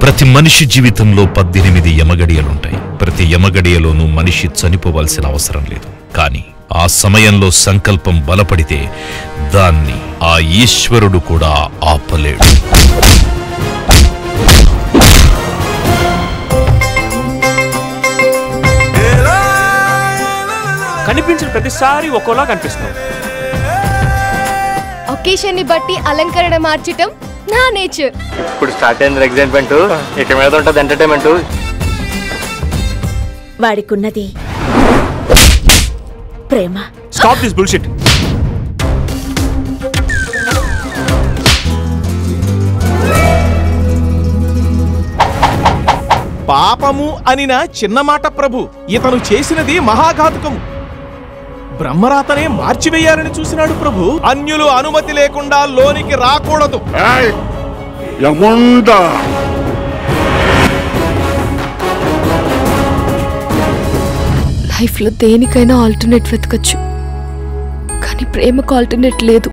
ప్రతి మనిషి జీవితంలో పద్దెనిమిది యమగడియలుంటాయి ప్రతి యమగడియలోనూ మనిషి చనిపోవాల్సిన అవసరం లేదు కానీ ఆ సమయంలో సంకల్పం బలపడితే దాన్ని ఆ ఈశ్వరుడు కూడా ఆపలేడు కనిపించిన ప్రతిసారి ఒక్కోలా కనిపిస్తున్నావు ఒకేషన్ ని బట్టి అలంకరణ మార్చటం నా నేచర్ ఇప్పుడు స్టార్ట్ అయింది ఎగ్జైట్మెంట్ ఇక మీద ఉంటుంది ఎంటర్టైన్మెంట్ వాడికున్నది ప్రేమ స్టాప్ దిస్ బుల్షిట్ పాపము అనిన చిన్న మాట ప్రభు ఇతను చేసినది మహాఘాతుకము బ్రహ్మరాతనే మార్చివేయాలని చూసినాడు ప్రభు అన్యులు అనుమతి లేకుండా లోనికి రాకూడదు యముండా లైఫ్ లో దేనికైనా ఆల్టర్నేట్ వెతకచ్చు కానీ ప్రేమకు ఆల్టర్నేట్ లేదు